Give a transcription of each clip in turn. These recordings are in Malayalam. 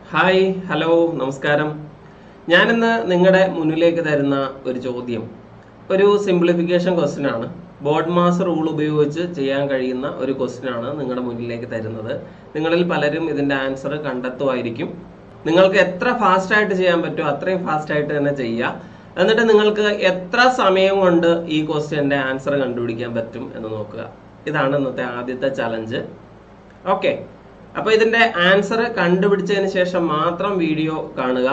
ഹായ് ഹലോ നമസ്കാരം ഞാനിന്ന് നിങ്ങളുടെ മുന്നിലേക്ക് തരുന്ന ഒരു ചോദ്യം ഒരു സിംപ്ലിഫിക്കേഷൻ ക്വസ്റ്റ്യൻ ആണ് ബോർഡ് മാസ് റൂൾ ഉപയോഗിച്ച് ചെയ്യാൻ കഴിയുന്ന ഒരു ക്വസ്റ്റ്യൻ ആണ് നിങ്ങളുടെ മുന്നിലേക്ക് തരുന്നത് നിങ്ങളിൽ പലരും ഇതിന്റെ ആൻസർ കണ്ടെത്തുമായിരിക്കും നിങ്ങൾക്ക് എത്ര ഫാസ്റ്റ് ആയിട്ട് ചെയ്യാൻ പറ്റുമോ അത്രയും ഫാസ്റ്റ് ആയിട്ട് തന്നെ ചെയ്യുക എന്നിട്ട് നിങ്ങൾക്ക് എത്ര സമയം കൊണ്ട് ഈ ക്വസ്റ്റ്യന്റെ ആൻസർ കണ്ടുപിടിക്കാൻ പറ്റും എന്ന് നോക്കുക ഇതാണ് ഇന്നത്തെ ആദ്യത്തെ ചലഞ്ച് ഓക്കെ അപ്പൊ ഇതിന്റെ ആൻസർ കണ്ടുപിടിച്ചതിന് ശേഷം മാത്രം വീഡിയോ കാണുക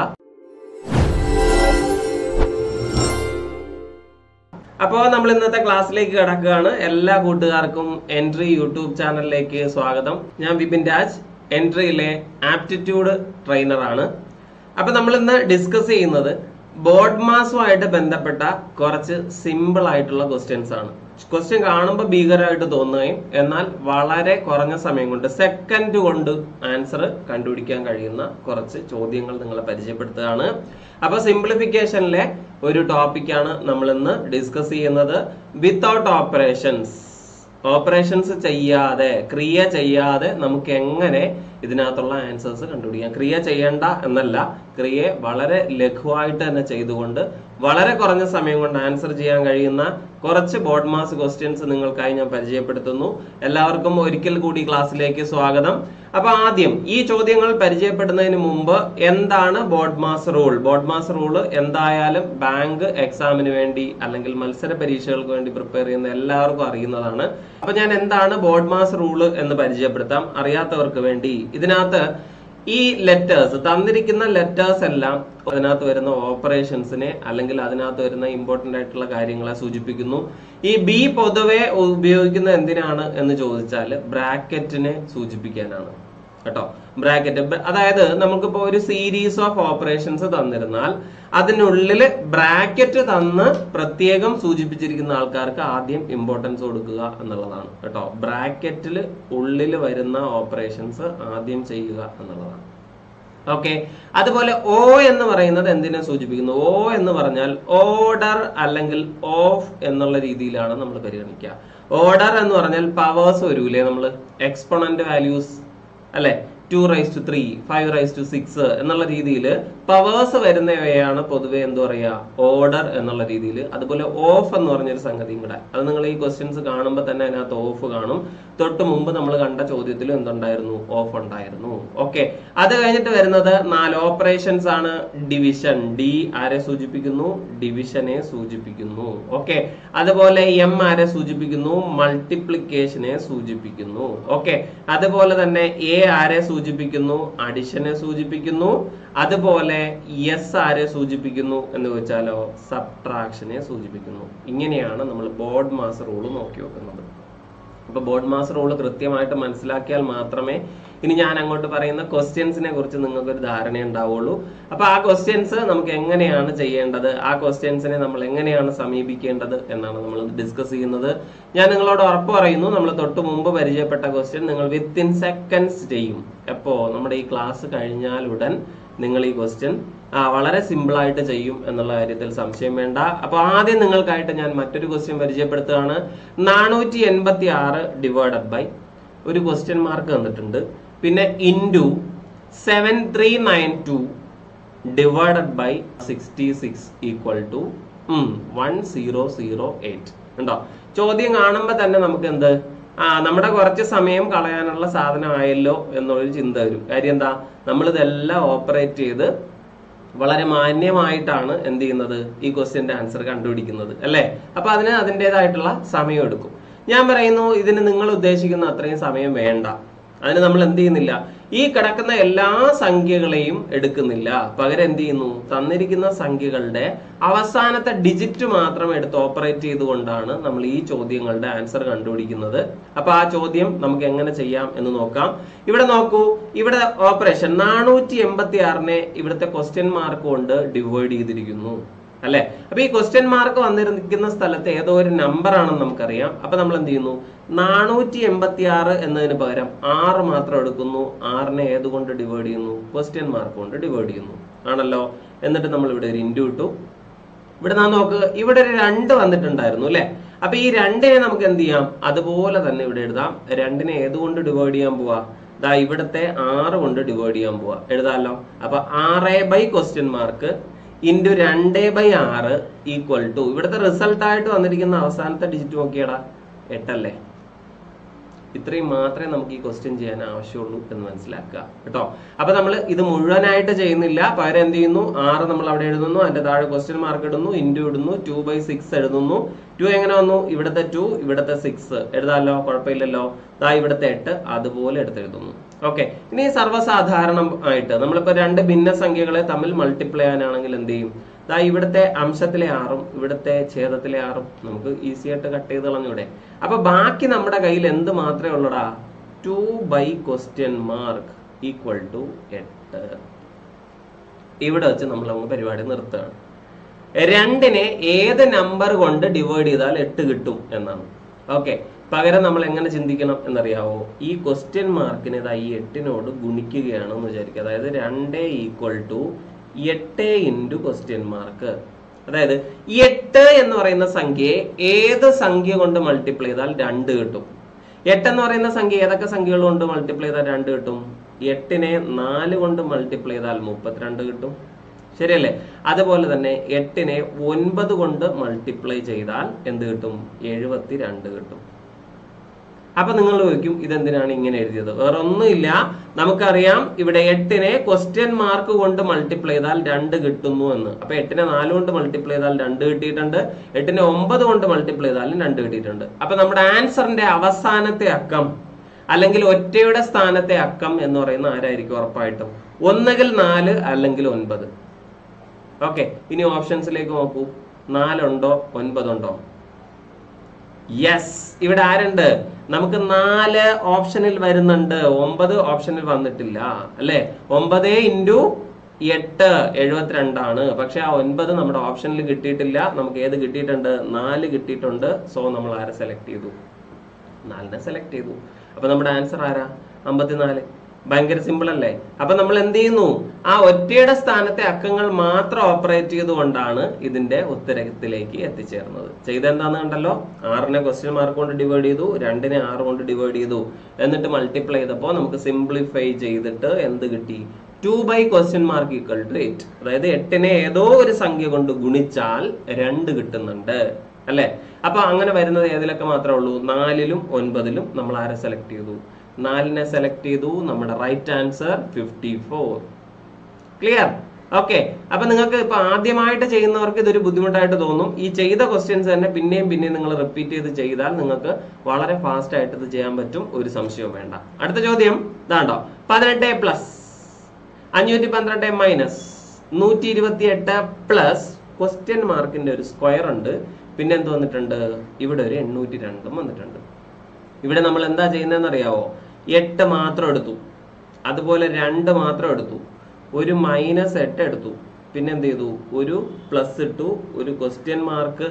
അപ്പോൾ നമ്മൾ ഇന്നത്തെ ക്ലാസ്സിലേക്ക് കിടക്കുകയാണ് എല്ലാ കൂട്ടുകാർക്കും എൻട്രി യൂട്യൂബ് ചാനലിലേക്ക് സ്വാഗതം ഞാൻ വിപിൻ രാജ് എൻട്രിയിലെ ആപ്റ്റിറ്റ്യൂഡ് ട്രെയിനറാണ് അപ്പൊ നമ്മൾ ഇന്ന് ഡിസ്കസ് ചെയ്യുന്നത് ബോർഡ് മാസുമായിട്ട് ബന്ധപ്പെട്ട കുറച്ച് സിമ്പിൾ ആയിട്ടുള്ള ക്വസ്റ്റ്യൻസ് ആണ് ക്വസ്റ്റ്യൻ കാണുമ്പോൾ ഭീകരമായിട്ട് തോന്നുകയും എന്നാൽ വളരെ കുറഞ്ഞ സമയം കൊണ്ട് സെക്കൻഡ് കൊണ്ട് ആൻസർ കണ്ടുപിടിക്കാൻ കഴിയുന്ന കുറച്ച് ചോദ്യങ്ങൾ നിങ്ങളെ പരിചയപ്പെടുത്തുകയാണ് അപ്പൊ സിംപ്ലിഫിക്കേഷനിലെ ഒരു ടോപ്പിക്കാണ് നമ്മൾ ഇന്ന് ഡിസ്കസ് ചെയ്യുന്നത് വിത്തൗട്ട് ഓപ്പറേഷൻസ് ഓപ്പറേഷൻസ് ചെയ്യാതെ ക്രിയ ചെയ്യാതെ നമുക്ക് എങ്ങനെ ഇതിനകത്തുള്ള ആൻസേഴ്സ് കണ്ടുപിടിക്കാം ക്രിയ ചെയ്യേണ്ട എന്നല്ല ക്രിയയെ വളരെ ലഘുവായിട്ട് തന്നെ ചെയ്തുകൊണ്ട് വളരെ കുറഞ്ഞ സമയം കൊണ്ട് ആൻസർ ചെയ്യാൻ കഴിയുന്ന കുറച്ച് ബോർഡ് മാസ് ക്വസ്റ്റ്യൻസ് നിങ്ങൾക്കായി ഞാൻ പരിചയപ്പെടുത്തുന്നു എല്ലാവർക്കും ഒരിക്കൽ കൂടി ക്ലാസ്സിലേക്ക് സ്വാഗതം അപ്പൊ ആദ്യം ഈ ചോദ്യങ്ങൾ പരിചയപ്പെടുന്നതിന് മുമ്പ് എന്താണ് BODMAS rule BODMAS rule എന്തായാലും ബാങ്ക് എക്സാമിന് വേണ്ടി അല്ലെങ്കിൽ മത്സര പരീക്ഷകൾക്ക് വേണ്ടി പ്രിപ്പയർ ചെയ്യുന്ന എല്ലാവർക്കും അറിയുന്നതാണ് അപ്പൊ ഞാൻ എന്താണ് ബോർഡ് മാസ് റൂൾ എന്ന് പരിചയപ്പെടുത്താം അറിയാത്തവർക്ക് വേണ്ടി ഇതിനകത്ത് ഈ ലെറ്റേഴ്സ് തന്നിരിക്കുന്ന ലെറ്റേഴ്സ് എല്ലാം അതിനകത്ത് വരുന്ന ഓപ്പറേഷൻസിനെ അല്ലെങ്കിൽ അതിനകത്ത് വരുന്ന ഇമ്പോർട്ടന്റ് ആയിട്ടുള്ള കാര്യങ്ങളെ സൂചിപ്പിക്കുന്നു ഈ ബി പൊതുവെ ഉപയോഗിക്കുന്നത് എന്തിനാണ് എന്ന് ചോദിച്ചാൽ ബ്രാക്കറ്റിനെ സൂചിപ്പിക്കാനാണ് കേട്ടോ ബ്രാക്കറ്റ് അതായത് നമുക്കിപ്പോ ഒരു സീരീസ് ഓഫ് ഓപ്പറേഷൻസ് തന്നിരുന്നാൽ അതിനുള്ളിൽ ബ്രാക്കറ്റ് തന്ന് പ്രത്യേകം സൂചിപ്പിച്ചിരിക്കുന്ന ആൾക്കാർക്ക് ആദ്യം ഇമ്പോർട്ടൻസ് കൊടുക്കുക എന്നുള്ളതാണ് കേട്ടോ ബ്രാക്കറ്റിൽ ഉള്ളിൽ വരുന്ന ഓപ്പറേഷൻസ് ആദ്യം ചെയ്യുക എന്നുള്ളതാണ് ഓക്കെ അതുപോലെ ഓ എന്ന് പറയുന്നത് എന്തിനെ സൂചിപ്പിക്കുന്നു ഓ എന്ന് പറഞ്ഞാൽ ഓർഡർ അല്ലെങ്കിൽ ഓഫ് എന്നുള്ള രീതിയിലാണ് നമ്മൾ പരിഗണിക്കുക ഓർഡർ എന്ന് പറഞ്ഞാൽ പവേഴ്സ് വരൂലേ നമ്മൾ എക്സ്പൊണന്റ് വാല്യൂസ് അല്ലെ two raise to three five raise to six എന്നുള്ള രീതിയിൽ പവേഴ്സ് വരുന്നവയാണ് പൊതുവെ എന്ത് പറയാ ഓർഡർ എന്നുള്ള രീതിയിൽ അതുപോലെ ഓഫ് എന്ന് പറഞ്ഞൊരു സംഗതിയും കൂടെ അത് നിങ്ങൾ ഈ ക്വസ്റ്റ്യൻസ് കാണുമ്പോൾ തന്നെ അതിനകത്ത് ഓഫ് കാണും തൊട്ട് മുമ്പ് നമ്മൾ കണ്ട ചോദ്യത്തിലും എന്തുണ്ടായിരുന്നു ഓഫ് ഉണ്ടായിരുന്നു ഓക്കെ അത് കഴിഞ്ഞിട്ട് വരുന്നത് നാല് ഓപ്പറേഷൻസ് ആണ് ഡിവിഷൻ ഡി ആരെ സൂചിപ്പിക്കുന്നു ഡിവിഷനെ സൂചിപ്പിക്കുന്നു ഓക്കെ അതുപോലെ എം ആരെ സൂചിപ്പിക്കുന്നു മൾട്ടിപ്ലിക്കേഷനെ സൂചിപ്പിക്കുന്നു ഓക്കെ അതുപോലെ തന്നെ എ ആരെ സൂചിപ്പിക്കുന്നു അഡിഷനെ സൂചിപ്പിക്കുന്നു അതുപോലെ എസ് ആരെ സൂചിപ്പിക്കുന്നു എന്ന് വെച്ചാലോ സബ്ട്രാക്ഷനെ സൂചിപ്പിക്കുന്നു ഇങ്ങനെയാണ് നമ്മൾ ബോർഡ് മാസ് റൂൾ നോക്കി വെക്കുന്നത് അപ്പൊ ബോർഡ് മാസ് റൂൾ കൃത്യമായിട്ട് മനസ്സിലാക്കിയാൽ മാത്രമേ ഇനി ഞാൻ അങ്ങോട്ട് പറയുന്ന ക്വസ്റ്റ്യൻസിനെ കുറിച്ച് നിങ്ങൾക്ക് ഒരു ധാരണ ഉണ്ടാവുള്ളൂ അപ്പൊ ആ ക്വസ്റ്റ്യൻസ് നമുക്ക് എങ്ങനെയാണ് ചെയ്യേണ്ടത് ആ ക്വസ്റ്റ്യൻസിനെ നമ്മൾ എങ്ങനെയാണ് സമീപിക്കേണ്ടത് എന്നാണ് നമ്മൾ ഡിസ്കസ് ചെയ്യുന്നത് ഞാൻ നിങ്ങളോട് ഉറപ്പ് പറയുന്നു നമ്മൾ തൊട്ട് മുമ്പ് പരിചയപ്പെട്ട ക്വസ്റ്റ്യൻ നിങ്ങൾ വിത്തിൻ സെക്കൻഡ്സ് ചെയ്യും എപ്പോ നമ്മുടെ ഈ ക്ലാസ് കഴിഞ്ഞാലുടൻ നിങ്ങൾ ഈ ക്വസ്റ്റ്യൻ ആ വളരെ സിമ്പിൾ ആയിട്ട് ചെയ്യും എന്നുള്ള കാര്യത്തിൽ സംശയം വേണ്ട അപ്പൊ ആദ്യം നിങ്ങൾക്കായിട്ട് ഞാൻ മറ്റൊരു ക്വസ്റ്റ്യൻ പരിചയപ്പെടുത്തുകയാണ് നാനൂറ്റി എൺപത്തി ആറ് ഡിവൈഡഡ് ബൈ ഒരു ക്വസ്റ്റ്യൻ മാർക്ക് തന്നിട്ടുണ്ട് പിന്നെ into seven three nine two divided by sixty six equal to one zero zero eight ഉണ്ടോ ചോദ്യം കാണുമ്പോൾ തന്നെ നമുക്ക് എന്ത് ആ നമ്മുടെ കുറച്ച് സമയം കളയാനുള്ള സാധനമായല്ലോ എന്നുള്ളൊരു ചിന്ത വരും കാര്യം എന്താ നമ്മൾ ഇതെല്ലാം ഓപ്പറേറ്റ് ചെയ്ത് വളരെ മാന്യമായിട്ടാണ് എന്ത് ചെയ്യുന്നത് ഈ ക്വസ്റ്റ്യന്റെ ആൻസർ കണ്ടുപിടിക്കുന്നത് അല്ലേ അപ്പൊ അതിന് അതിൻ്റെതായിട്ടുള്ള സമയം എടുക്കും ഞാൻ പറയുന്നു ഇതിന് നിങ്ങൾ ഉദ്ദേശിക്കുന്ന അത്രയും സമയം വേണ്ട അതിന് നമ്മൾ എന്ത് ചെയ്യുന്നില്ല ഈ കിടക്കുന്ന എല്ലാ സംഖ്യകളെയും എടുക്കുന്നില്ല പകരം എന്ത് ചെയ്യുന്നു തന്നിരിക്കുന്ന സംഖ്യകളുടെ അവസാനത്തെ ഡിജിറ്റ് മാത്രം എടുത്ത് ഓപ്പറേറ്റ് ചെയ്തുകൊണ്ടാണ് നമ്മൾ ഈ ചോദ്യങ്ങളുടെ ആൻസർ കണ്ടുപിടിക്കുന്നത് അപ്പൊ ആ ചോദ്യം നമുക്ക് എങ്ങനെ ചെയ്യാം എന്ന് നോക്കാം ഇവിടെ നോക്കൂ ഇവിടെ ഓപ്പറേഷൻ നാനൂറ്റി എൺപത്തി ആറിനെ ഇവിടുത്തെ ക്വസ്റ്റ്യൻ മാർക്ക് കൊണ്ട് ഡിവൈഡ് ചെയ്തിരിക്കുന്നു അല്ലെ അപ്പൊ ഈ ക്വസ്റ്റ്യൻ മാർക്ക് വന്നിരിക്കുന്ന സ്ഥലത്ത് ഏതോ ഒരു നമ്പർ ആണെന്ന് നമുക്കറിയാം അപ്പൊ നമ്മൾ എന്ത് ചെയ്യുന്നു നാനൂറ്റി എൺപത്തി ആറ് എന്നതിന് പകരം ആറ് മാത്രം എടുക്കുന്നു ആറിനെ ഏതുകൊണ്ട് ഡിവൈഡ് ചെയ്യുന്നു ക്വസ്റ്റ്യൻ മാർക്ക് കൊണ്ട് ഡിവൈഡ് ചെയ്യുന്നു ആണല്ലോ എന്നിട്ട് നമ്മൾ ഇവിടെ ഒരു ഇൻറ്റു ഇട്ടു ഇവിടെ നാം നോക്ക് ഇവിടെ ഒരു രണ്ട് വന്നിട്ടുണ്ടായിരുന്നു അല്ലെ അപ്പൊ ഈ രണ്ടിനെ നമുക്ക് എന്ത് ചെയ്യാം അതുപോലെ തന്നെ ഇവിടെ എഴുതാം രണ്ടിനെ ഏതുകൊണ്ട് ഡിവൈഡ് ചെയ്യാൻ പോവാ ദാ ഇവിടുത്തെ ആറ് കൊണ്ട് ഡിവൈഡ് ചെയ്യാൻ പോവാ എഴുതാമല്ലോ അപ്പൊ ആറ് ബൈ ക്വസ്റ്റ്യൻ മാർക്ക് ഇൻറ്റു രണ്ട് ബൈ ആറ് ഈക്വൽ ടു ഇവിടുത്തെ റിസൾട്ട് ആയിട്ട് വന്നിരിക്കുന്ന അവസാനത്തെ ഡിജിറ്റ് നോക്കിയടാ എട്ടല്ലേ ഇത്രയും മാത്രമേ നമുക്ക് ഈ ക്വസ്റ്റ്യൻ ചെയ്യാൻ ആവശ്യമുള്ളൂ എന്ന് മനസ്സിലാക്കുക കേട്ടോ അപ്പൊ നമ്മൾ ഇത് മുഴുവനായിട്ട് ചെയ്യുന്നില്ല പകരം എന്ത് ചെയ്യുന്നു ആറ് നമ്മൾ അവിടെ എഴുതുന്നു അതിന്റെ താഴെ ക്വസ്റ്റ്യൻ മാർക്ക് ഇടുന്നു ഇൻറ്റു ഇടുന്നു ടു ബൈ സിക്സ് എഴുതുന്നു ടു എങ്ങനെ വന്നു ഇവിടുത്തെ ടു ഇവിടുത്തെ സിക്സ് എഴുതാമല്ലോ കുഴപ്പമില്ലല്ലോ ദാ ഇവിടുത്തെ എട്ട് അതുപോലെ എടുത്തെഴുതുന്നു ഓക്കെ ഇനി സർവ്വസാധാരണമായിട്ട് നമ്മളിപ്പോ രണ്ട് ഭിന്ന സംഖ്യകളെ തമ്മിൽ മൾട്ടിപ്ലൈ ചെയ്യാനാണെങ്കിൽ എന്ത് ചെയ്യും ദാ ഇവിടുത്തെ അംശത്തിലെ ആറും ഇവിടുത്തെ ഛേദത്തിലെ ആറും നമുക്ക് ഈസി ആയിട്ട് കട്ട് ചെയ്ത് കളഞ്ഞൂടെ അപ്പൊ ബാക്കി നമ്മുടെ കയ്യിൽ എന്ത് മാത്രമേ ഉള്ളടാ two by question mark equal to എട്ട് ഇവിടെ വെച്ച് നമ്മൾ നമുക്ക് പരിപാടി നിർത്തുകയാണ് രണ്ടിനെ ഏത് നമ്പർ കൊണ്ട് ഡിവൈഡ് ചെയ്താൽ എട്ട് കിട്ടും എന്നാണ് ഓക്കെ പകരം നമ്മൾ എങ്ങനെ ചിന്തിക്കണം എന്നറിയാവോ ഈ ക്വസ്റ്റ്യൻ മാർക്കിനെ ഇതാ ഈ എട്ടിനോട് ഗുണിക്കുകയാണെന്ന് വിചാരിക്കുക അതായത് രണ്ട് ഈക്വൽ ടു എട്ട് ഇൻറ്റു ക്വസ്റ്റ്യൻ മാർക്ക് അതായത് ഈ എട്ട് എന്ന് പറയുന്ന സംഖ്യയെ ഏത് സംഖ്യ കൊണ്ട് മൾട്ടിപ്ലൈ ചെയ്താൽ രണ്ട് കിട്ടും എട്ട് എന്ന് പറയുന്ന സംഖ്യ ഏതൊക്കെ സംഖ്യകൾ കൊണ്ട് മൾട്ടിപ്ലൈ ചെയ്താൽ രണ്ട് കിട്ടും എട്ടിനെ നാല് കൊണ്ട് മൾട്ടിപ്ലൈ ചെയ്താൽ മുപ്പത്തിരണ്ട് കിട്ടും ശരിയല്ലേ അതുപോലെ തന്നെ എട്ടിനെ ഒൻപത് കൊണ്ട് മൾട്ടിപ്ലൈ ചെയ്താൽ എന്ത് കിട്ടും എഴുപത്തി രണ്ട് കിട്ടും അപ്പൊ നിങ്ങൾ ചോദിക്കും ഇതെന്തിനാണ് ഇങ്ങനെ എഴുതിയത് വേറെ ഒന്നുമില്ല നമുക്കറിയാം ഇവിടെ എട്ടിനെ ക്വസ്റ്റ്യൻ മാർക്ക് കൊണ്ട് മൾട്ടിപ്ലൈ ചെയ്താൽ രണ്ട് കിട്ടുന്നു എന്ന് അപ്പൊ എട്ടിനെ നാല് കൊണ്ട് മൾട്ടിപ്ലൈ ചെയ്താൽ രണ്ട് കിട്ടിയിട്ടുണ്ട് എട്ടിനെ ഒമ്പത് കൊണ്ട് മൾട്ടിപ്ലൈ ചെയ്താലും രണ്ട് കിട്ടിയിട്ടുണ്ട് അപ്പൊ നമ്മുടെ ആൻസറിന്റെ അവസാനത്തെ അക്കം അല്ലെങ്കിൽ ഒറ്റയുടെ സ്ഥാനത്തെ അക്കം എന്ന് പറയുന്ന ആരായിരിക്കും ഉറപ്പായിട്ടും ഒന്നുകിൽ നാല് അല്ലെങ്കിൽ ഒൻപത് ഓക്കെ ഇനി ഓപ്ഷൻസിലേക്ക് നോക്കൂ നാലുണ്ടോ ഒൻപതുണ്ടോ യെസ് ഇവിടെ ആരുണ്ട് നമുക്ക് നാല് ഓപ്ഷനിൽ വരുന്നുണ്ട് ഒമ്പത് ഓപ്ഷനിൽ വന്നിട്ടില്ല അല്ലെ ഒമ്പത് ഇൻറ്റു എട്ട് എഴുപത്തിരണ്ടാണ് പക്ഷെ ആ ഒൻപത് നമ്മുടെ ഓപ്ഷനിൽ കിട്ടിയിട്ടില്ല നമുക്ക് ഏത് കിട്ടിയിട്ടുണ്ട് നാല് കിട്ടിയിട്ടുണ്ട് സോ നമ്മൾ ആരെ സെലക്ട് ചെയ്തു നാലിനെ സെലക്ട് ചെയ്തു അപ്പൊ നമ്മുടെ ആൻസർ ആരാ അമ്പത്തിനാല് ഭയങ്കര സിമ്പിൾ അല്ലേ അപ്പൊ നമ്മൾ എന്ത് ചെയ്യുന്നു ആ ഒറ്റയുടെ സ്ഥാനത്തെ അക്കങ്ങൾ മാത്രം ഓപ്പറേറ്റ് ചെയ്തുകൊണ്ടാണ് ഇതിന്റെ ഉത്തരത്തിലേക്ക് എത്തിച്ചേർന്നത് ചെയ്തെന്താന്ന് കണ്ടല്ലോ ആറിനെ ക്വസ്റ്റ്യൻ മാർക്ക് കൊണ്ട് ഡിവൈഡ് ചെയ്തു രണ്ടിനെ ആറ് കൊണ്ട് ഡിവൈഡ് ചെയ്തു എന്നിട്ട് മൾട്ടിപ്ലൈ ചെയ്തപ്പോൾ നമുക്ക് സിംപ്ലിഫൈ ചെയ്തിട്ട് എന്ത് കിട്ടി two by question mark equal to eight അതായത് എട്ടിനെ ഏതോ ഒരു സംഖ്യ കൊണ്ട് ഗുണിച്ചാൽ രണ്ട് കിട്ടുന്നുണ്ട് അല്ലെ അപ്പൊ അങ്ങനെ വരുന്നത് ഏതിലൊക്കെ മാത്രമേ ഉള്ളൂ നാലിലും ഒൻപതിലും നമ്മൾ ആരെ സെലക്ട് ചെയ്തു നാലിനെ സെലക്ട് ചെയ്തു നമ്മുടെ right answer fifty four clear okay അപ്പൊ നിങ്ങൾക്ക് ഇപ്പൊ ആദ്യമായിട്ട് ചെയ്യുന്നവർക്ക് ഇതൊരു ബുദ്ധിമുട്ടായിട്ട് തോന്നും ഈ ചെയ്ത ക്വസ്റ്റ്യൻസ് തന്നെ പിന്നെയും പിന്നെയും നിങ്ങൾ റിപ്പീറ്റ് ചെയ്ത് ചെയ്താൽ നിങ്ങൾക്ക് വളരെ ഫാസ്റ്റ് ആയിട്ട് ഇത് ചെയ്യാൻ പറ്റും ഒരു സംശയവും വേണ്ട അടുത്ത ചോദ്യം ഇതാണ്ടോ പതിനെട്ട് പ്ലസ് അഞ്ഞൂറ്റി പന്ത്രണ്ട് മൈനസ് നൂറ്റി ഇരുപത്തി എട്ട് പ്ലസ് ക്വസ്റ്റ്യൻ മാർക്കിന്റെ ഒരു സ്ക്വയർ ഉണ്ട് പിന്നെ എന്ത് വന്നിട്ടുണ്ട് ഇവിടെ ഒരു എണ്ണൂറ്റി രണ്ടും വന്നിട്ടുണ്ട് ഇവിടെ നമ്മൾ എന്താ ചെയ്യുന്നതെന്ന് അറിയാവോ എട്ട് മാത്രം എടുത്തു അതുപോലെ രണ്ട് മാത്രം എടുത്തു ഒരു മൈനസ് എട്ട് എടുത്തു പിന്നെ എന്ത് ചെയ്തു ഒരു പ്ലസ് ഇട്ടു ഒരു ക്വസ്റ്റ്യൻ മാർക്ക്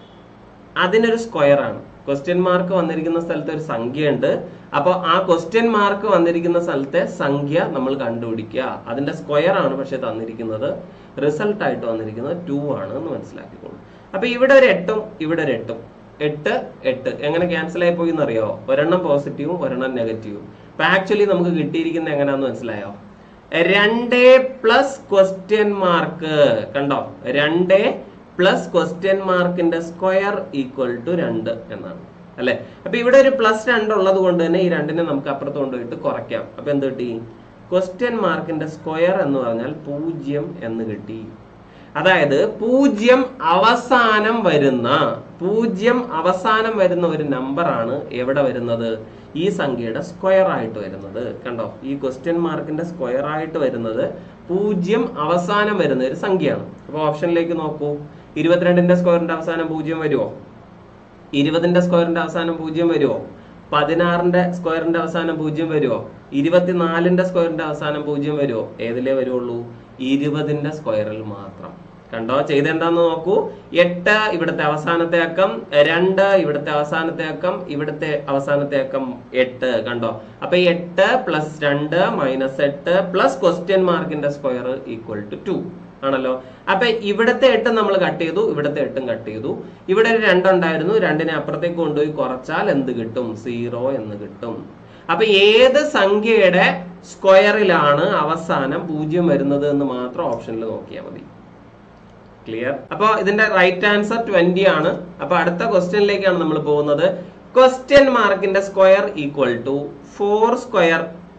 അതിനൊരു സ്ക്വയർ ആണ് ക്വസ്റ്റ്യൻ മാർക്ക് വന്നിരിക്കുന്ന സ്ഥലത്ത് ഒരു സംഖ്യ ഉണ്ട് അപ്പോൾ ആ ക്വസ്റ്റ്യൻ മാർക്ക് വന്നിരിക്കുന്ന സ്ഥലത്തെ സംഖ്യ നമ്മൾ കണ്ടുപിടിക്കുക അതിന്റെ സ്ക്വയർ ആണ് പക്ഷെ തന്നിരിക്കുന്നത് റിസൾട്ട് ആയിട്ട് വന്നിരിക്കുന്നത് ടു ആണ് എന്ന് മനസ്സിലാക്കിക്കോളൂ അപ്പൊ ഇവിടെ ഒരു എട്ടും ഇവിടെ ഒരു എട്ടും എട്ട് എട്ട് എങ്ങനെ ക്യാൻസൽ ആയി പോയി എന്നറിയോ ഒരെണ്ണം പോസിറ്റീവും ഒരെണ്ണം നെഗറ്റീവും അപ്പൊ ആക്ച്വലി നമുക്ക് കിട്ടിയിരിക്കുന്നത് എങ്ങനെയാന്ന് മനസ്സിലായോ രണ്ട് പ്ലസ് ക്വസ്റ്റ്യൻ മാർക്ക് കണ്ടോ രണ്ട് പ്ലസ് ക്വസ്റ്റ്യൻ മാർക്കിന്റെ സ്ക്വയർ ഈക്വൽ ടു രണ്ട് എന്നാണ് അല്ലെ അപ്പൊ ഇവിടെ ഒരു പ്ലസ് രണ്ട് ഉള്ളത് കൊണ്ട് തന്നെ ഈ രണ്ടിനെ നമുക്ക് അപ്പുറത്ത് കൊണ്ടുപോയിട്ട് കുറയ്ക്കാം അപ്പൊ എന്ത് കിട്ടി ക്വസ്റ്റ്യൻ മാർക്കിന്റെ സ്ക്വയർ എന്ന് പറഞ്ഞാൽ പൂജ്യം എന്ന് കിട്ടി അതായത് പൂജ്യം അവസാനം വരുന്ന പൂജ്യം അവസാനം വരുന്ന ഒരു നമ്പർ ആണ് എവിടെ വരുന്നത് ഈ സംഖ്യയുടെ സ്ക്വയർ ആയിട്ട് വരുന്നത് കണ്ടോ ഈ ക്വസ്റ്റ്യൻ മാർക്കിന്റെ സ്ക്വയർ ആയിട്ട് വരുന്നത് പൂജ്യം അവസാനം വരുന്ന ഒരു സംഖ്യയാണ് അപ്പൊ ഓപ്ഷനിലേക്ക് നോക്കൂ ഇരുപത്തിരണ്ടിന്റെ സ്ക്വയറിന്റെ അവസാനം പൂജ്യം വരുമോ ഇരുപതിന്റെ സ്ക്വയറിന്റെ അവസാനം പൂജ്യം വരുമോ പതിനാറിന്റെ സ്ക്വയറിന്റെ അവസാനം പൂജ്യം വരുമോ ഇരുപത്തിനാലിന്റെ സ്ക്വയറിന്റെ അവസാനം പൂജ്യം വരുമോ ഏതിലേ വരുള്ളൂ ഇരുപതിന്റെ സ്ക്വയറിൽ മാത്രം കണ്ടോ ചെയ്തെന്താന്ന് നോക്കൂ എട്ട് ഇവിടുത്തെ അവസാനത്തെ അക്കം രണ്ട് ഇവിടുത്തെ അവസാനത്തെ അക്കം ഇവിടുത്തെ അവസാനത്തെ അക്കം എട്ട് കണ്ടോ അപ്പൊ എട്ട് പ്ലസ് രണ്ട് മൈനസ് എട്ട് പ്ലസ് ക്വസ്റ്റ്യൻ മാർക്കിന്റെ സ്ക്വയർ ഈക്വൽ ടു ടു ആണല്ലോ അപ്പൊ ഇവിടത്തെ എട്ട് നമ്മൾ കട്ട് ചെയ്തു ഇവിടത്തെ എട്ടും കട്ട് ചെയ്തു ഇവിടെ ഒരു രണ്ടുണ്ടായിരുന്നു രണ്ടിനെ അപ്പുറത്തേക്ക് കൊണ്ടുപോയി കുറച്ചാൽ എന്ത് കിട്ടും സീറോ എന്ന് കിട്ടും അപ്പൊ ഏത് സംഖ്യയുടെ സ്ക്വയറിലാണ് അവസാനം പൂജ്യം വരുന്നത് എന്ന് മാത്രം ഓപ്ഷനിൽ നോക്കിയാൽ മതി ക്ലിയർ അപ്പൊ ഇതിന്റെ റൈറ്റ് ആൻസർ ട്വന്റി ആണ് അപ്പൊ അടുത്ത ക്വസ്റ്റ്യനിലേക്കാണ് നമ്മൾ പോകുന്നത് ക്വസ്റ്റ്യൻ മാർക്കിന്റെ square equal to four square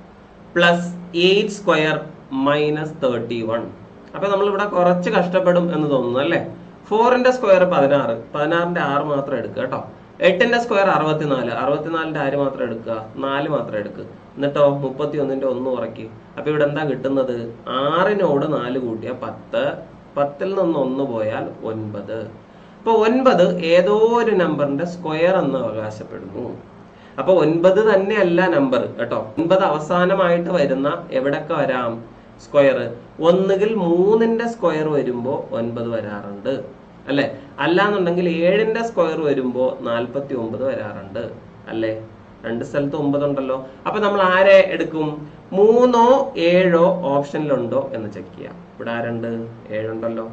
plus eight square minus thirty one അപ്പൊ നമ്മൾ ഇവിടെ കുറച്ച് കഷ്ടപ്പെടും എന്ന് തോന്നുന്നു അല്ലേ ഫോറിന്റെ സ്ക്വയർ പതിനാറ് പതിനാറിന്റെ ആറ് മാത്രം എടുക്കുക കേട്ടോ എട്ടിന്റെ സ്ക്വയർ അറുപത്തിനാല് അറുപത്തിനാലിന്റെ ആര് മാത്രം എടുക്കുക നാല് മാത്രം എടുക്കുക എന്നിട്ടോ മുപ്പത്തി ഒന്നിന്റെ ഒന്ന് കുറയ്ക്ക് അപ്പൊ ഇവിടെ എന്താ കിട്ടുന്നത് ആറിനോട് നാല് കൂട്ടിയ പത്ത് പത്തിൽ നിന്ന് ഒന്ന് പോയാൽ ഒൻപത് അപ്പൊ ഒൻപത് ഏതോ ഒരു നമ്പറിന്റെ സ്ക്വയർ എന്ന് അവകാശപ്പെടുന്നു അപ്പൊ ഒൻപത് തന്നെയല്ല നമ്പർ കേട്ടോ ഒൻപത് അവസാനമായിട്ട് വരുന്ന എവിടൊക്കെ വരാം സ്ക്വയർ ഒന്നുകിൽ മൂന്നിന്റെ സ്ക്വയർ വരുമ്പോ ഒൻപത് വരാറുണ്ട് അല്ലെ അല്ലാന്നുണ്ടെങ്കിൽ ഏഴിന്റെ സ്ക്വയർ വരുമ്പോ നാൽപ്പത്തി ഒമ്പത് വരാറുണ്ട് അല്ലെ രണ്ട് സ്ഥലത്ത് ഒമ്പത് ഉണ്ടല്ലോ അപ്പൊ നമ്മൾ ആരെ എടുക്കും മൂന്നോ ഏഴോ ഓപ്ഷനിലുണ്ടോ എന്ന് ചെക്ക് ചെയ്യാം ഇവിടെ ആരുണ്ട് ഏഴുണ്ടല്ലോ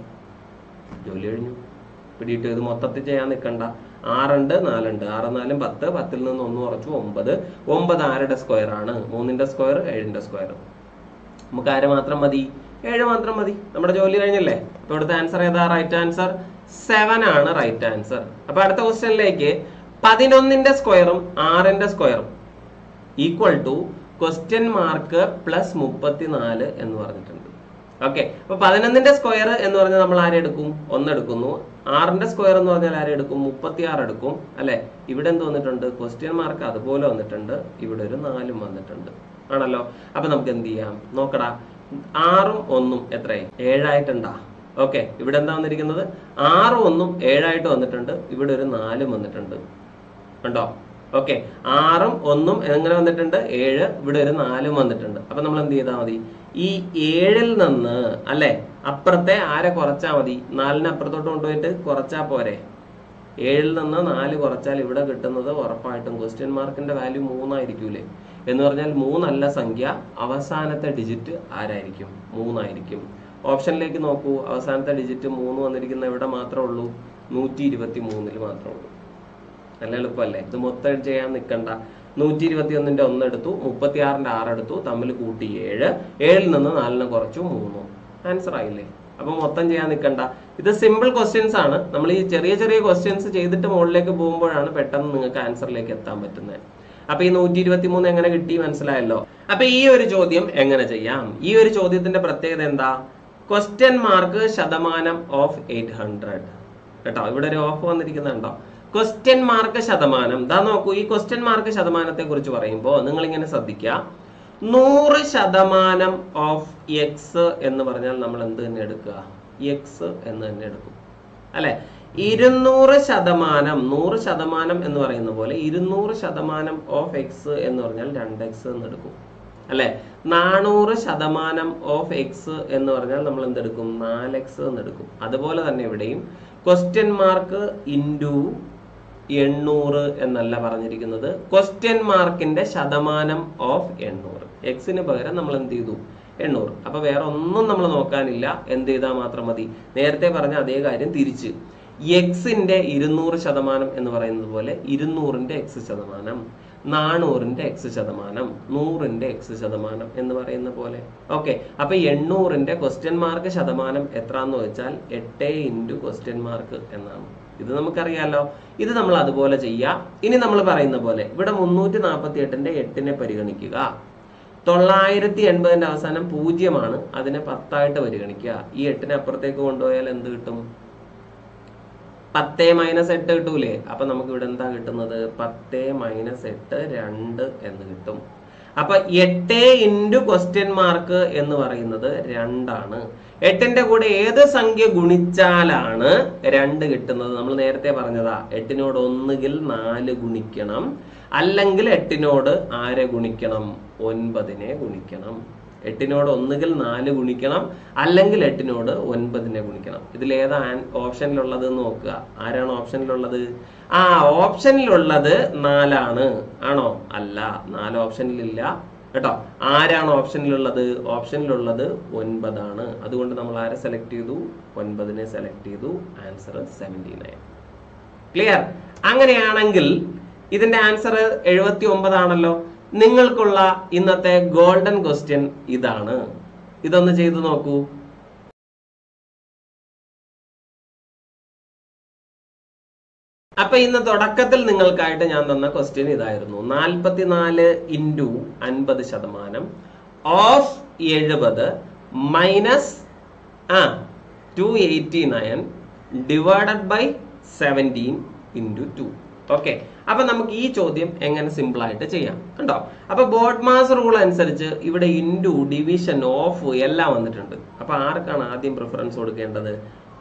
ജോലി കഴിഞ്ഞു പിടിയിട്ട് ഇത് മൊത്തത്തിൽ ചെയ്യാൻ നിൽക്കണ്ട ആറുണ്ട് നാലുണ്ട് ആറ് നാലും പത്ത് പത്തിൽ നിന്ന് ഒന്ന് കുറച്ചു ഒമ്പത് ഒമ്പത് ആരുടെ സ്ക്വയർ ആണ് മൂന്നിന്റെ സ്ക്വയർ ഏഴിന്റെ സ്ക്വയർ നമുക്ക് ആര് മാത്രം മതി ഏഴ് മാത്രം മതി നമ്മുടെ ജോലി കഴിഞ്ഞല്ലേ അപ്പൊ ഇവിടുത്തെ ആൻസർ ഏതാ റൈറ്റ് ആൻസർ സെവൻ ആണ് റൈറ്റ് ആൻസർ അപ്പൊ അടുത്ത ക്വസ്റ്റ്യനിലേക്ക് പതിനൊന്നിന്റെ സ്ക്വയറും ആറിന്റെ സ്ക്വയറും equal to question mark plus മുപ്പത്തിനാല് എന്ന് പറഞ്ഞിട്ടുണ്ട് ഓക്കെ അപ്പൊ പതിനൊന്നിന്റെ സ്ക്വയർ എന്ന് പറഞ്ഞാൽ നമ്മൾ ആരെടുക്കും ഒന്നെടുക്കുന്നു ആറിന്റെ സ്ക്വയർ എന്ന് പറഞ്ഞാൽ ആരെടുക്കും മുപ്പത്തി ആറ് എടുക്കും അല്ലെ ഇവിടെ എന്ത് വന്നിട്ടുണ്ട് ക്വസ്റ്റ്യൻ മാർക്ക് അതുപോലെ വന്നിട്ടുണ്ട് ഇവിടെ ഒരു നാലും വന്നിട്ടുണ്ട് ആണല്ലോ അപ്പൊ നമുക്ക് എന്ത് ചെയ്യാം നോക്കടാ ആറും ഒന്നും എത്രയായി ഏഴായിട്ടുണ്ടാ ഓക്കെ ഇവിടെ എന്താ വന്നിരിക്കുന്നത് ആറും ഒന്നും ഏഴായിട്ട് വന്നിട്ടുണ്ട് ഇവിടെ ഒരു നാലും വന്നിട്ടുണ്ട് ഉണ്ടോ ഓക്കെ ആറും ഒന്നും എങ്ങനെ വന്നിട്ടുണ്ട് ഏഴ് ഇവിടെ ഒരു നാലും വന്നിട്ടുണ്ട് അപ്പൊ നമ്മൾ എന്ത് ചെയ്താൽ മതി ഈ ഏഴിൽ നിന്ന് അല്ലെ അപ്പുറത്തെ ആരെ കുറച്ചാ മതി നാലിന് അപ്പുറത്തോട്ട് കൊണ്ടുപോയിട്ട് കുറച്ചാ പോരെ ഏഴിൽ നിന്ന് നാല് കുറച്ചാൽ ഇവിടെ കിട്ടുന്നത് ഉറപ്പായിട്ടും ക്വസ്റ്റ്യൻ മാർക്കിന്റെ വാല്യൂ മൂന്നായിരിക്കൂലേ എന്ന് പറഞ്ഞാൽ മൂന്നല്ല സംഖ്യ അവസാനത്തെ ഡിജിറ്റ് ആരായിരിക്കും മൂന്നായിരിക്കും ഓപ്ഷനിലേക്ക് നോക്കൂ അവസാനത്തെ ഡിജിറ്റ് മൂന്ന് വന്നിരിക്കുന്ന എവിടെ മാത്രമേ ഉള്ളൂ നൂറ്റി ഇരുപത്തി മൂന്നിൽ മാത്രമേ ഉള്ളൂ നല്ല എളുപ്പമല്ലേ ഇത് മൊത്തം ചെയ്യാൻ നിൽക്കണ്ട നൂറ്റി ഇരുപത്തി ഒന്നിന്റെ ഒന്ന് എടുത്തു മുപ്പത്തി ആറിന്റെ ആറ് എടുത്തു തമ്മിൽ കൂട്ടി ഏഴ് ഏഴിൽ നിന്ന് നാലിനെ കുറച്ചു മൂന്ന് ആൻസർ ആയില്ലേ അപ്പൊ മൊത്തം ചെയ്യാൻ നിൽക്കണ്ട ഇത് സിമ്പിൾ ക്വസ്റ്റ്യൻസ് ആണ് നമ്മൾ ഈ ചെറിയ ചെറിയ ക്വസ്റ്റ്യൻസ് ചെയ്തിട്ട് മുകളിലേക്ക് പോകുമ്പോഴാണ് പെട്ടെന്ന് നിങ്ങൾക്ക് ആൻസറിലേക്ക് എത്താൻ പറ്റുന്നത് അപ്പൊ ഈ നൂറ്റി ഇരുപത്തി മൂന്ന് എങ്ങനെ കിട്ടി മനസ്സിലായല്ലോ അപ്പൊ ഈ ഒരു ചോദ്യം എങ്ങനെ ചെയ്യാം ഈ ഒരു ചോദ്യത്തിന്റെ പ്രത്യേകത എന്താ ക്വസ്റ്റ്യൻ മാർക്ക് ശതമാനം ഓഫ് എയ്റ്റ് ഹൺഡ്രഡ് കേട്ടോ ഇവിടെ ഒരു ഓഫ് വന്നിരിക്കുന്നുണ്ടോ ക്വസ്റ്റ്യൻ മാർക്ക് ശതമാനം ദാ നോക്കൂ ഈ ക്വസ്റ്റ്യൻ മാർക്ക് ശതമാനത്തെ കുറിച്ച് പറയുമ്പോൾ നിങ്ങൾ ഇങ്ങനെ ശ്രദ്ധിക്കുക നൂറ് ശതമാനം ഓഫ് എക്സ് എന്ന് പറഞ്ഞാൽ നമ്മൾ എന്ത് തന്നെ എടുക്കുക എക്സ് എന്ന് തന്നെ എടുക്കും അല്ലെ ഇരുന്നൂറ് ശതമാനം നൂറ് ശതമാനം എന്ന് പറയുന്ന പോലെ ഇരുന്നൂറ് ശതമാനം ഓഫ് എക്സ് എന്ന് പറഞ്ഞാൽ രണ്ട് എക്സ് എന്ന് എടുക്കും അല്ലെ നാനൂറ് ശതമാനം ഓഫ് എക്സ് എന്ന് പറഞ്ഞാൽ നമ്മൾ എന്തെടുക്കും നാല് എക്സ് എന്ന് എടുക്കും അതുപോലെ തന്നെ ഇവിടെയും ക്വസ്റ്റ്യൻ മാർക്ക് ഇൻറ്റു എണ്ണൂറ് എന്നല്ല പറഞ്ഞിരിക്കുന്നത് ക്വസ്റ്റ്യൻ മാർക്കിന്റെ ശതമാനം ഓഫ് എണ്ണൂറ് എക്സിന് പകരം നമ്മൾ എന്ത് ചെയ്തു എണ്ണൂറ് അപ്പൊ വേറെ ഒന്നും നമ്മൾ നോക്കാനില്ല എന്ത് ചെയ്താൽ മാത്രം മതി നേരത്തെ പറഞ്ഞ അതേ കാര്യം തിരിച്ച് എക്സിന്റെ ഇരുന്നൂറ് ശതമാനം എന്ന് പറയുന്നത് പോലെ ഇരുന്നൂറിന്റെ എക്സ് ശതമാനം നാനൂറിന്റെ എക്സ് ശതമാനം നൂറിന്റെ എക്സ് ശതമാനം എന്ന് പറയുന്ന പോലെ ഓക്കെ അപ്പൊ എണ്ണൂറിന്റെ ക്വസ്റ്റ്യൻ മാർക്ക് ശതമാനം എത്ര എന്ന് വെച്ചാൽ എട്ട് ഇൻറ്റു ക്വസ്റ്റ്യൻ മാർക്ക് എന്നാണ് ഇത് നമുക്കറിയാലോ ഇത് നമ്മൾ അതുപോലെ ചെയ്യാം ഇനി നമ്മൾ പറയുന്ന പോലെ ഇവിടെ മുന്നൂറ്റി നാൽപ്പത്തി എട്ടിന്റെ എട്ടിനെ പരിഗണിക്കുക തൊള്ളായിരത്തി എൺപതിന്റെ അവസാനം പൂജ്യമാണ് അതിനെ പത്തായിട്ട് പരിഗണിക്കുക ഈ എട്ടിനെ അപ്പുറത്തേക്ക് കൊണ്ടുപോയാൽ എന്ത് കിട്ടും പത്തേ മൈനസ് എട്ട് കിട്ടൂലേ അപ്പൊ നമുക്ക് ഇവിടെ എന്താ കിട്ടുന്നത് പത്തേ മൈനസ് എട്ട് രണ്ട് എന്ന് കിട്ടും അപ്പൊ എട്ട് ഇൻറ്റു ക്വസ്റ്റ്യൻ മാർക്ക് എന്ന് പറയുന്നത് രണ്ടാണ് എട്ടിന്റെ കൂടെ ഏത് സംഖ്യ ഗുണിച്ചാലാണ് രണ്ട് കിട്ടുന്നത് നമ്മൾ നേരത്തെ പറഞ്ഞതാ എട്ടിനോട് ഒന്നുകിൽ നാല് ഗുണിക്കണം അല്ലെങ്കിൽ എട്ടിനോട് ആരെ ഗുണിക്കണം ഒൻപതിനെ ഗുണിക്കണം എട്ടിനോട് ഒന്നുകിൽ നാല് ഗുണിക്കണം അല്ലെങ്കിൽ എട്ടിനോട് ഒൻപതിനെ ഗുണിക്കണം ഇതിൽ ഏതാ ഓപ്ഷനിലുള്ളത് എന്ന് നോക്കുക ആരാണ് ഓപ്ഷനിലുള്ളത് ആ ഓപ്ഷനിലുള്ളത് നാലാണ് ആണോ അല്ല നാല് ഓപ്ഷനിലില്ല കേട്ടോ ആരാണ് ഓപ്ഷനിലുള്ളത് ഓപ്ഷനിലുള്ളത് ഒൻപതാണ് അതുകൊണ്ട് നമ്മൾ ആരെ സെലക്ട് ചെയ്തു ഒൻപതിനെ സെലക്ട് ചെയ്തു ആൻസർ സെവൻറ്റി നയൻ ക്ലിയർ അങ്ങനെയാണെങ്കിൽ ഇതിന്റെ ആൻസർ എഴുപത്തി ഒമ്പതാണല്ലോ നിങ്ങൾക്കുള്ള ഇന്നത്തെ ഗോൾഡൻ ക്വസ്റ്റ്യൻ ഇതാണ് ഇതൊന്ന് ചെയ്തു നോക്കൂ അപ്പൊ ഇന്ന് തുടക്കത്തിൽ നിങ്ങൾക്കായിട്ട് ഞാൻ തന്ന ക്വസ്റ്റ്യൻ ഇതായിരുന്നു നാൽപ്പത്തിനാല് ഇൻറ്റു അൻപത് ശതമാനം ഓഫ് എഴുപത് മൈനസ് ആ two eighty nine divided by seventeen into two okay അപ്പൊ നമുക്ക് ഈ ചോദ്യം എങ്ങനെ സിമ്പിൾ ആയിട്ട് ചെയ്യാം കണ്ടോ അപ്പൊ ബോർഡ് മാസ് റൂൾ അനുസരിച്ച് ഇവിടെ ഇൻറ്റു ഡിവിഷൻ ഓഫ് എല്ലാം വന്നിട്ടുണ്ട് അപ്പൊ ആർക്കാണ് ആദ്യം പ്രിഫറൻസ് കൊടുക്കേണ്ടത്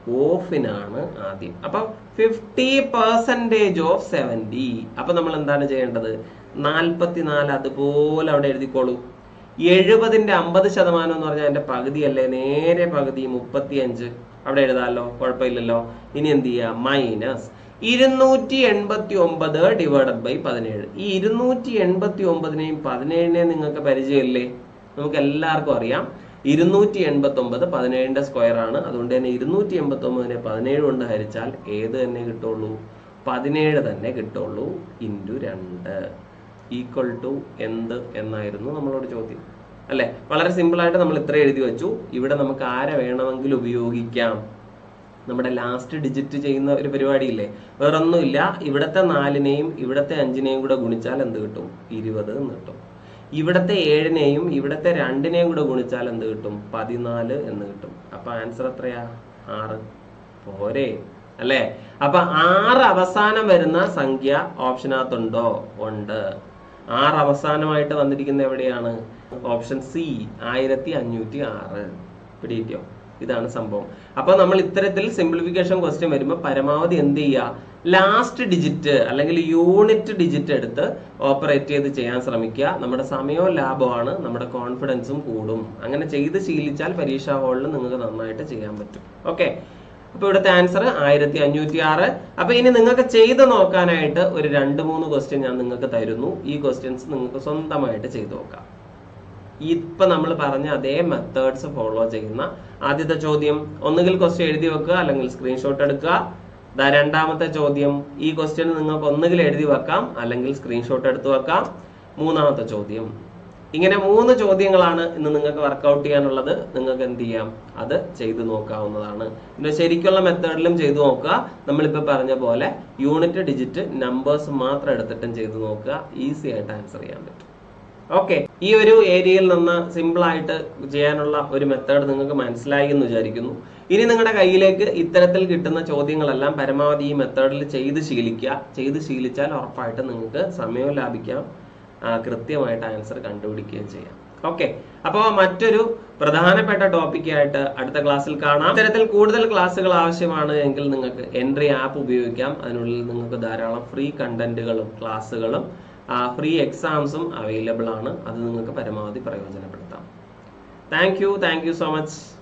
ഓഫിനാണ് ആദ്യം അപ്പൊ ഫിഫ്റ്റി പെർസെൻറ്റേജ് ഓഫ് സെവൻറ്റി അപ്പൊ നമ്മൾ എന്താണ് ചെയ്യേണ്ടത് നാൽപ്പത്തിനാല് അതുപോലെ അവിടെ എഴുതിക്കോളൂ എഴുപതിന്റെ അമ്പത് ശതമാനം എന്ന് പറഞ്ഞാൽ അതിന്റെ പകുതിയല്ലേ നേരെ പകുതി മുപ്പത്തി അഞ്ച് അവിടെ എഴുതാമല്ലോ കുഴപ്പമില്ലല്ലോ ഇനി എന്ത് ചെയ്യുക മൈനസ് ഇരുന്നൂറ്റി എൺപത്തി ഒമ്പത് ഡിവൈഡഡ് ബൈ പതിനേഴ് ഈ ഇരുന്നൂറ്റി എൺപത്തി ഒമ്പതിനെയും പതിനേഴിനെയും നിങ്ങൾക്ക് പരിചയമില്ലേ നമുക്ക് എല്ലാവർക്കും അറിയാം ഇരുന്നൂറ്റി എൺപത്തി ഒമ്പത് പതിനേഴിന്റെ സ്ക്വയർ ആണ് അതുകൊണ്ട് തന്നെ ഇരുന്നൂറ്റി എൺപത്തി ഒമ്പതിനെ പതിനേഴ് കൊണ്ട് ഹരിച്ചാൽ ഏത് തന്നെ കിട്ടുള്ളൂ പതിനേഴ് തന്നെ കിട്ടുള്ളൂ ഇൻറ്റു രണ്ട് ഈക്വൽ ടു എന്ത് എന്നായിരുന്നു നമ്മളോട് ചോദ്യം അല്ലെ വളരെ സിമ്പിൾ ആയിട്ട് നമ്മൾ ഇത്ര എഴുതി വെച്ചു ഇവിടെ നമുക്ക് ആരെ വേണമെങ്കിലും ഉപയോഗിക്കാം നമ്മുടെ ലാസ്റ്റ് ഡിജിറ്റ് ചെയ്യുന്ന ഒരു പരിപാടിയില്ലേ വേറൊന്നുമില്ല ഇവിടത്തെ നാലിനെയും ഇവിടത്തെ അഞ്ചിനെയും കൂടെ ഗുണിച്ചാൽ എന്ത് കിട്ടും ഇരുപത് എന്ന് കിട്ടും ഇവിടത്തെ ഏഴിനെയും ഇവിടത്തെ രണ്ടിനെയും കൂടെ ഗുണിച്ചാൽ എന്ത് കിട്ടും പതിനാല് എന്ന് കിട്ടും അപ്പൊ ആൻസർ എത്രയാ ആറ് പോരെ അല്ലേ അപ്പൊ ആറ് അവസാനം വരുന്ന സംഖ്യ ഓപ്ഷനകത്തുണ്ടോ ഉണ്ട് ആറ് അവസാനമായിട്ട് വന്നിരിക്കുന്ന എവിടെയാണ് ഓപ്ഷൻ സി ആയിരത്തി അഞ്ഞൂറ്റി ആറ് പിടിയിട്ടോ ഇതാണ് സംഭവം അപ്പൊ നമ്മൾ ഇത്തരത്തിൽ സിംപ്ലിഫിക്കേഷൻ ക്വസ്റ്റ്യൻ വരുമ്പോൾ പരമാവധി എന്ത് ചെയ്യുക ലാസ്റ്റ് ഡിജിറ്റ് അല്ലെങ്കിൽ യൂണിറ്റ് ഡിജിറ്റ് എടുത്ത് ഓപ്പറേറ്റ് ചെയ്ത് ചെയ്യാൻ ശ്രമിക്കുക നമ്മുടെ സമയവും ലാഭമാണ് നമ്മുടെ കോൺഫിഡൻസും കൂടും അങ്ങനെ ചെയ്ത് ശീലിച്ചാൽ പരീക്ഷാ ഹാളിൽ നിങ്ങൾക്ക് നന്നായിട്ട് ചെയ്യാൻ പറ്റും ഓക്കെ അപ്പൊ ഇവിടുത്തെ ആൻസർ ആയിരത്തി അഞ്ഞൂറ്റി ആറ് അപ്പൊ ഇനി നിങ്ങൾക്ക് ചെയ്ത് നോക്കാനായിട്ട് ഒരു രണ്ട് മൂന്ന് ക്വസ്റ്റ്യൻ ഞാൻ നിങ്ങൾക്ക് തരുന്നു ഈ ക്വസ്റ്റ്യൻസ് നിങ്ങൾക്ക് സ്വന്തമായിട്ട് ചെയ്തു നോക്കാം ഇപ്പൊ നമ്മൾ പറഞ്ഞ അതേ മെത്തേഡ്സ് ഫോളോ ചെയ്യുന്ന ആദ്യത്തെ ചോദ്യം ഒന്നുകിൽ ക്വസ്റ്റ്യൻ എഴുതി വെക്കുക അല്ലെങ്കിൽ സ്ക്രീൻഷോട്ട് എടുക്കുക ദാ രണ്ടാമത്തെ ചോദ്യം ഈ ക്വസ്റ്റ്യൻ നിങ്ങൾക്ക് ഒന്നുകിൽ എഴുതി വെക്കാം അല്ലെങ്കിൽ സ്ക്രീൻഷോട്ട് എടുത്തു വെക്കാം മൂന്നാമത്തെ ചോദ്യം ഇങ്ങനെ മൂന്ന് ചോദ്യങ്ങളാണ് ഇന്ന് നിങ്ങൾക്ക് വർക്കൗട്ട് ചെയ്യാനുള്ളത് നിങ്ങൾക്ക് എന്ത് ചെയ്യാം അത് ചെയ്തു നോക്കാവുന്നതാണ് പിന്നെ ശരിക്കുള്ള മെത്തേഡിലും ചെയ്തു നോക്കുക നമ്മളിപ്പോൾ പറഞ്ഞ പോലെ യൂണിറ്റ് ഡിജിറ്റ് നമ്പേഴ്സ് മാത്രം എടുത്തിട്ടും ചെയ്തു നോക്കുക ഈസി ആയിട്ട് ആൻസർ ചെയ്യാൻ പറ്റും ഓക്കെ ഈ ഒരു ഏരിയയിൽ നിന്ന് സിമ്പിൾ ആയിട്ട് ചെയ്യാനുള്ള ഒരു മെത്തേഡ് നിങ്ങൾക്ക് മനസ്സിലായി എന്ന് വിചാരിക്കുന്നു ഇനി നിങ്ങളുടെ കയ്യിലേക്ക് ഇത്തരത്തിൽ കിട്ടുന്ന ചോദ്യങ്ങളെല്ലാം പരമാവധി ഈ മെത്തേഡിൽ ചെയ്ത് ശീലിക്കുക ചെയ്ത് ശീലിച്ചാൽ ഉറപ്പായിട്ട് നിങ്ങൾക്ക് സമയവും ലാഭിക്കാം ആ, കൃത്യമായിട്ട് ആൻസർ കണ്ടുപിടിക്കുകയും ചെയ്യാം ഓക്കെ അപ്പോൾ മറ്റൊരു പ്രധാനപ്പെട്ട ടോപ്പിക്കായിട്ട് അടുത്ത ക്ലാസ്സിൽ കാണാം ഇത്തരത്തിൽ കൂടുതൽ ക്ലാസ്സുകൾ ആവശ്യമാണ് എങ്കിൽ നിങ്ങൾക്ക് എൻട്രി ആപ്പ് ഉപയോഗിക്കാം അതിനുള്ളിൽ നിങ്ങൾക്ക് ധാരാളം ഫ്രീ കണ്ടന്റുകളും ക്ലാസ്സുകളും ഫ്രീ എക്സാംസും അവൈലബിൾ ആണ് അത് നിങ്ങൾക്ക് പരമാവധി പ്രയോജനപ്പെടുത്താം thank you thank you so much